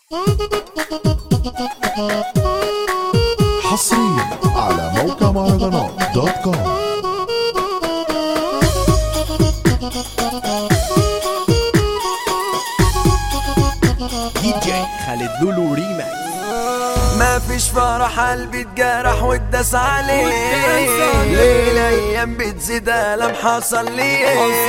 حصريا على موقع مهرجانات دوت كوم دي جي خالد لولو ريماكس ما فيش فرح قلبي اتجرح واتداس عليه ليه الايام بتزيد الم حصل لي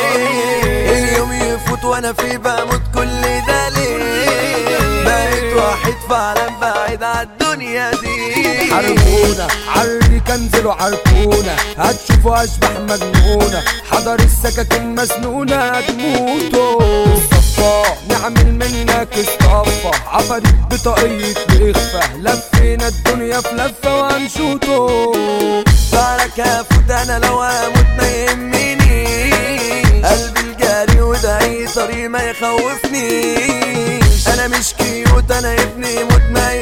اليوم يفوت وانا في بموت كل ده ليه بقيت واحد فعلا بعيد عالدنيا دي عرفونا عاللي كنزلوا عرفونا هتشوفوا اشباح مجنونة حضر السكاكين مسنونة هتموتوا الصفا نعمل منك اصطفى عفريت بطاقية الإخفاء لفينا الدنيا في لفة وهنشوطه ترك افوت انا لو اموت ما يهمني قلبي الجاري وده اي طريق ما يخوفنيش انا مش كيوت انا ابني موت ما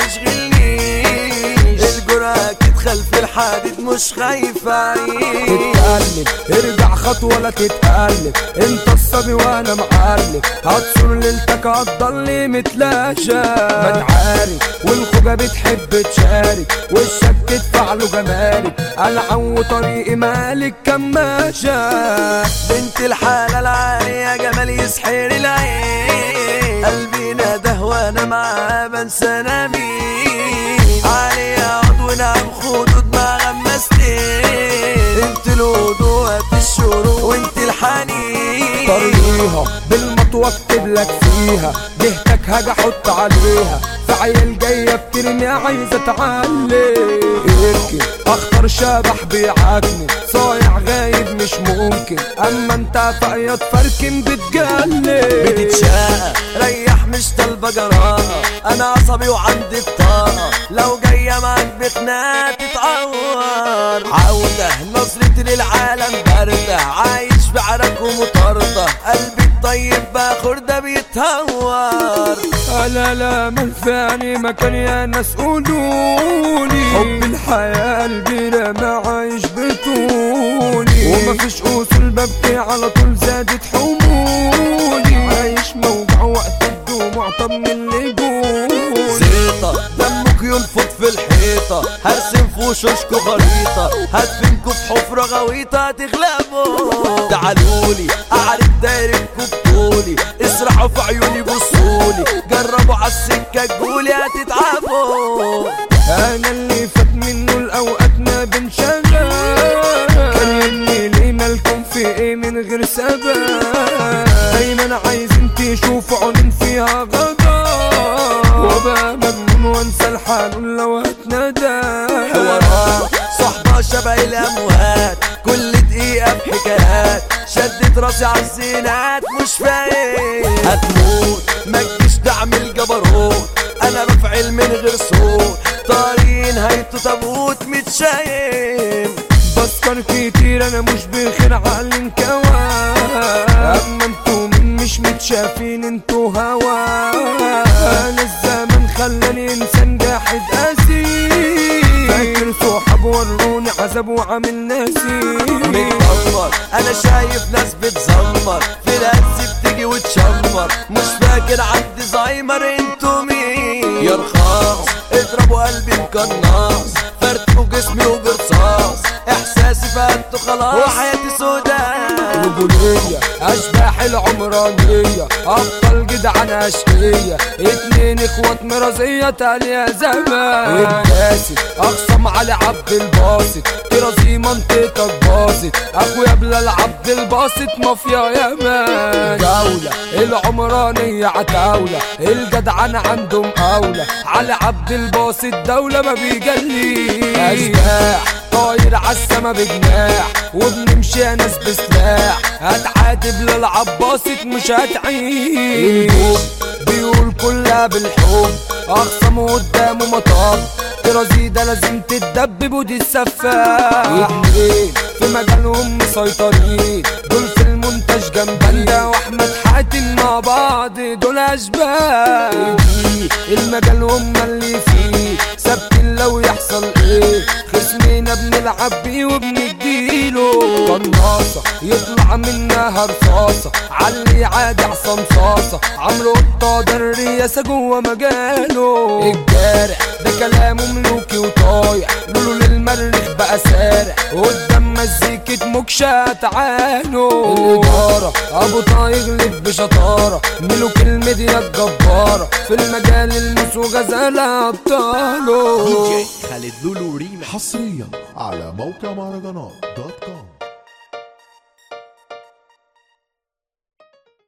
يشغلنيش الجرأة اكيد خلف الحديد مش خايف اعيش تتقلب ارجع خطوة لا تتقلب انت الصبي وانا معلم هتصور ليلتك هتضل متلاشى ما تعارك والخوجة بتحب تشارك وشك تدفع له جمارك العو طريقي مالك كماشة بنت الحلال عالية جمال يسحر العين قلبي نده وانا معاه بنسى انا مين علي اقعد ونعم خدود ما غمستين انت الهدوء الشروق وانت الحنين طريقها بالمطوة اكتب لك فيها جهتك هاجي احط عليها في عيال جاية بترمي عايزة تعلي اركن اخطر شبح بيعاكني صايع غايب مش ممكن اما انت في اياد فركن بتجلي بتتشاقى ريح مش طالبة جراها انا عصبي وعندي الطاقة لو جاية معاك بخناقة تتعور عودة نظرتي للعالم باردة عايش في عرق ومطاردة قلبي الطيب باخر ده بيتهور لا لا ما نفعني مكان يا ناس قولولي حب الحياة قلبي ما عايش بطولي ومفيش اصول ببكي على طول زادت حمولي عايش موجع وقت الدموع طب من اللي جولي زيطة دمك ينفض في الحيطة هرسم في وشوشكوا خريطة هدفنكوا في حفرة غويطة هتغلبوا تعالولي أعرف دايركوا بطولي اسرحوا في عيوني بصولي جربوا عالسكة تقولي هتتعبوا انا اللي فات منه الاوقات ما بنشغل كلمني ليه مالكم في ايه من غير سبب دايما عايزين تشوفوا عيون فيها غضب وبقى مجنون وانسى الحنون لو اتندى حوارات صحبة شبه الأموات كل دقيقة بحكايات شدت راسي عالزينات مش فايق هتموت ما تجيش دعم الجبروت أنا بفعل من غير صوت طاري نهايته تابوت متشايم بسكر كتير انا مش بخير عقل انكوى اما انتوا مين مش متشافين انتوا هوا انا الزمن خلاني انسان جاحد قاسي فاكر صحاب وروني عذاب وعامل ناسي متدمر انا شايف ناس بتزمر في الهز بتيجي وتشمر مش فاكر عندي زهايمر انتوا مين يا رخاص اضربوا قلبي بقناص فرتكوا جسمي وبرصاص احساسي فانتوا خلاص وحياتي سوداء رجولية أشباح العمرانية أبطال جدعان أشقية اتنين اخوات مرازية تالية زمان الكاسد أخصم علي عبد الباسط ترازي منطقتك باظت أخويا بلال عبد الباسط مافيا يا مان دولة العمرانية عتاولة الجدعان عندهم أولى علي عبد الباسط دولة ما بيجليش أشباح طاير عالسما بجناح وبنمشي يا ناس بسلاح هتعاتب للعباسط مش هتعيش بيقول كلها بالحب اخصم قدامه مطب ترازي ده لازم تتدبب ودي السفاح اتنين في مجالهم مسيطرين دول في المونتاج جنبنا واحمد حاتم مع بعض دول اشباح المجال هم اللي فيه ثابتين لو يحصل ايه خصمنا بنلعب بيه وبنديله قناصة يطلع منها رصاصة علي عادي عصام صاصة عمرو قطة ده الرياسة جوه مجاله الجارح ده كلامه ملوكي وطايح لولو للمريخ بقى سارح قدام مزيكة موكشة تعالوا الإدارة أبو طه يغلب بشطارة ملوك الميديا الجبارة في المجال المس وغزالة أبطاله دي جي خالد لولو ريماكس حصريا على موقع مهرجانات دوت كوم